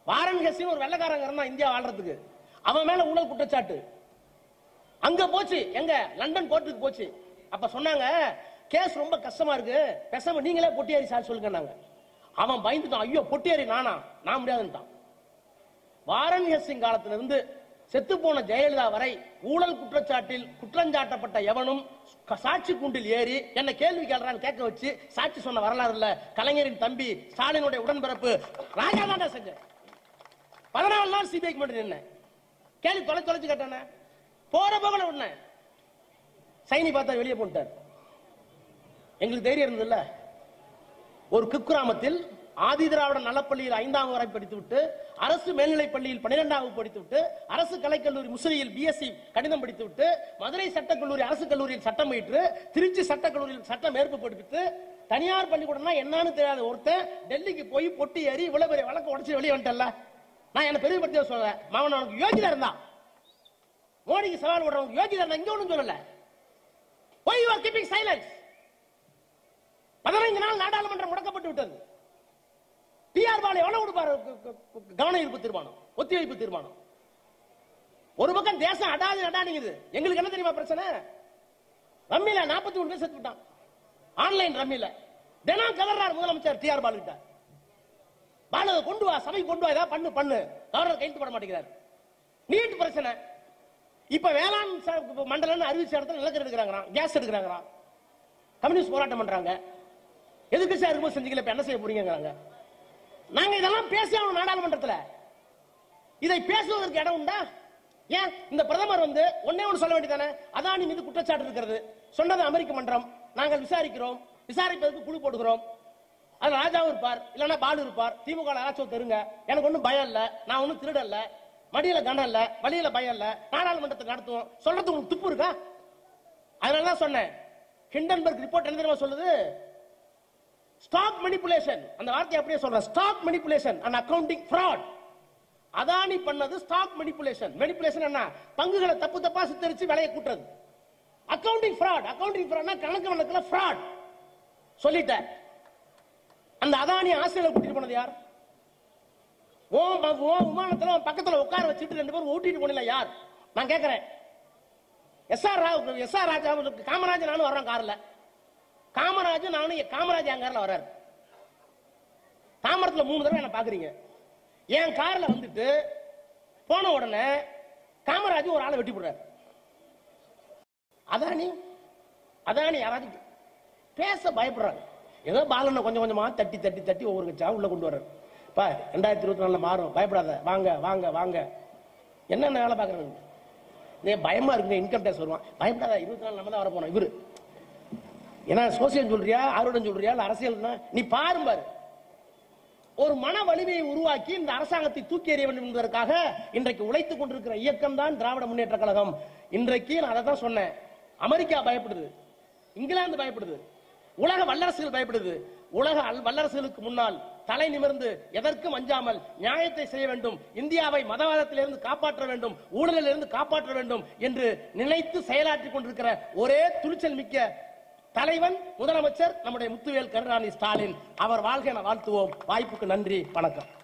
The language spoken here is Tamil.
வாரன் ஹெஸ்ஸின் ஒரு வெள்ளக்காரங்க இருந்தான் இந்தியா ஆள்றதுக்கு அவன் மேல ஊழல் குற்றச்சாட்டு அங்க போச்சு எங்க லண்டன் கோர்ட்டுக்கு போச்சு அப்ப சொன்னாங்க கேஸ் ரொம்ப கஷ்டமா இருக்கு பேசாம நீங்களே பொட்டியாரி சார் சொல்லுங்க நாங்க அவன் பயந்துட்டான் ஐயோ பொட்டியாரி நானா நான் முடியாதுன்ட்டான் வாரன் ஹெஸ்ஸிங் காலத்துல இருந்து செத்து போன ஜெயலலிதா வரை ஊழல் குற்றச்சாட்டில் குற்றஞ்சாட்டப்பட்ட எவனும் க- சாட்சி கூண்டில் ஏறி என்ன கேள்வி கேள்றான்னு கேட்க வச்சு சாட்சி சொன்ன வரலாறு இல்ல கலைஞரின் தம்பி ஸ்டாலினுடைய உடன்பிறப்பு ராஜா தாண்டா செஞ்சேன் பதினாலு நாள் சிபிஐக்கு மட்டும் நின்னேன் கேள்வி தொலை தொலைச்சு கேட்டானே போற போகல உடனே சைனி பார்த்தா வெளியே போட்டார் எங்களுக்கு தைரியம் இருந்ததுல்ல ஒரு குக்கிராமத்தில் ஆதி திராவிட நலப்பள்ளியில் ஐந்தாம் வரை படித்துவிட்டு அரசு மேல்நிலைப் பள்ளியில் பன்னிரெண்டாம் வகுப்பு படித்துவிட்டு அரசு கலைக்கல்லூரி முசிறியில் பிஎஸ்சி கணிதம் படித்துவிட்டு மதுரை சட்டக்கல்லூரி அரசு கல்லூரியில் சட்டம் பயிற்று திருச்சி சட்டக்கல்லூரியில் சட்டம் மேற்பு படிப்பித்து தனியார் பள்ளிக்கூடம்னா என்னன்னு தெரியாத ஒருத்தன் டெல்லிக்கு போய் பொட்டி ஏறி இவ்வளவு பெரிய வழக்கு உடச்சு வெளியே வந்துட்டல நான் என்ன பெருமைப்படுத்தி சொல்றேன் மாவன் அவனுக்கு யோகிதா இருந்தான் மோடிக்கு சவால் விடுறவங்க யோகிதா இருந்தா இங்க ஒண்ணும் சொல்லல Why you are keeping silence? பதினைந்து நாள் நாடாளுமன்றம் முடக்கப்பட்டு விட்டது டிஆர் பாலு எவ்வளவு கொடுப்பாரு க- க- க- கவன ஈர்ப்பு தீர்மானம் ஒத்திவைப்பு தீர்மானம் ஒரு பக்கம் தேசம் அடாது அடானிங்குது எங்களுக்கு என்ன தெரியுமா பிரச்சனை ரம்மில நாற்பத்தி மூணு பேர் செத்து விட்டான் ஆன்லைன் ரம்மில தினம் கவர்றார் முதலமைச்சர் டிஆர் பாலு கிட்ட பாலு அதை கொண்டு வா சபைக்கு கொண்டு வா ஏதாவது பண்ணு பண்ணு கவர்னர் கையெழுத்து போட மாட்டேங்கிறார் நீட் பிரச்சனை இப்ப வேளாண் ச- மண்டலம்னு அறிவிச்ச இடத்துல நிலக்கரி எடுக்கிறாங்களாம் கேஸ் எடுக்கிறாங்களாம் கம்யூனிஸ்ட் போராட்டம் பண்றாங்க எதிர்க்கட்சியா இருக்கும்போது செஞ்சீங்களா இப்ப என்ன செய்ய போறீங்கங்கிறாங்க நாங்க இதெல்லாம் பேசி ஆகணும் நாடாளுமன்றத்துல இதை பேசுவதற்கு இடம் உண்டா ஏன் இந்த பிரதமர் வந்து ஒன்னே ஒன்று சொல்ல வேண்டியதானே அதானி மீது குற்றச்சாட்டு இருக்கிறது சொன்னது அமெரிக்க மன்றம் நாங்கள் விசாரிக்கிறோம் விசாரிப்பதற்கு குழு போடுகிறோம் அது ராஜாவும் இருப்பார் இல்லைன்னா பாலு இருப்பார் திமுக யாராச்சும் தருங்க எனக்கு ஒன்றும் பயம் இல்ல நான் ஒன்றும் திருடல்ல மடியில கனம் இல்ல வழியில பயம் இல்ல நாடாளுமன்றத்தை நடத்துவோம் சொல்றது உங்களுக்கு துப்பு இருக்கா அதனால தான் சொன்னேன் ஹிண்டன்பர்க் ரிப்போர்ட் என்ன தெரியுமா சொல்லுது ஸ்டாக் மணிப்புலேஷன் அந்த வார்த்தையை அப்படியே சொல்றேன் stock manipulation and accounting fraud Adani பண்ணது ஸ்டாக் மணிப்புலேஷன் மணிப்புலேஷன் என்ன பங்குகளை தப்பு தப்பா சித்தரிச்சு விலையை கூட்டுறது அக்கவுண்டிங் ஃப்ராட் அக்கவுண்டிங் ஃப்ராட்னா கணக்கு வழக்குல ஃப்ராட் சொல்லிட்டேன் அந்த அதானி ஆஸ்திரேலியா கூட்டிட்டு போனது யார் ஓ ம- ஓ விமானத்துல உன் பக்கத்துல உட்கார வச்சுட்டு ரெண்டு பேரும் ஓட்டிட்டு போனீங்களா யார் நான் கேட்கிறேன் S R Rao S R Raja Kamaraj நானும் வர்றோம் கார்ல காமராஜ் நானும் எ- காமராஜ் என் கார்ல வர்றாரு தாமரத்துல மூணு தடவை என்ன பாக்குறீங்க என் கார்ல வந்துட்டு போன உடனே காமராஜ் ஒரு ஆளை வெட்டி போடுறாரு அதானி அதானி யாராச்சும் பேச பயப்படுறாங்க ஏதோ பாலனை கொஞ்சம் கொஞ்சமா தட்டி தட்டி தட்டி ஒவ்வொரு கட்சியா உள்ள கொண்டு வர்றாரு பா ரெண்டாயிரத்தி இருபத்தி நாலுல மாறும் பயப்படாத வாங்க வாங்க வாங்க என்னென்ன வேலை பாக்குறாங்க நீ பயமா இருக்குங்க இன்கம் டேக்ஸ் வருவான் பயப்படாத இருபத்தி நாலு நம்ம தான் வர போனோம் இவரு ஏன்னா சோசியல் சொல்றியா ஆர்வடம் சொல்றியா இல்ல அரசியல்னா நீ பாரும் பாரு ஒரு மன வலிமையை உருவாக்கி இந்த அரசாங்கத்தை தூக்கி எறிய வேண்டும் என்பதற்காக இன்றைக்கு உழைத்துக் கொண்டிருக்கிற இயக்கம் தான் திராவிட முன்னேற்ற கழகம் இன்றைக்கு நான் அதை தான் சொன்னேன் அமெரிக்கா பயப்படுது இங்கிலாந்து பயப்படுது உலக வல்லரசுகள் பயப்படுது உலக அல்- வல்லரசுகளுக்கு முன்னால் தலை நிமிர்ந்து எதற்கும் அஞ்சாமல் நியாயத்தை செய்ய வேண்டும் இந்தியாவை மதவாதத்திலிருந்து காப்பாற்ற வேண்டும் ஊழலிலிருந்து காப்பாற்ற வேண்டும் என்று நினைத்து செயலாற்றிக் கொண்டிருக்கிற ஒரே துணிச்சல் மிக்க தலைவன் முதலமைச்சர் நம்முடைய முத்துவேல் கருணாநிதி ஸ்டாலின் அவர் வாழ்க என வாழ்த்துவோம் வாய்ப்புக்கு நன்றி வணக்கம்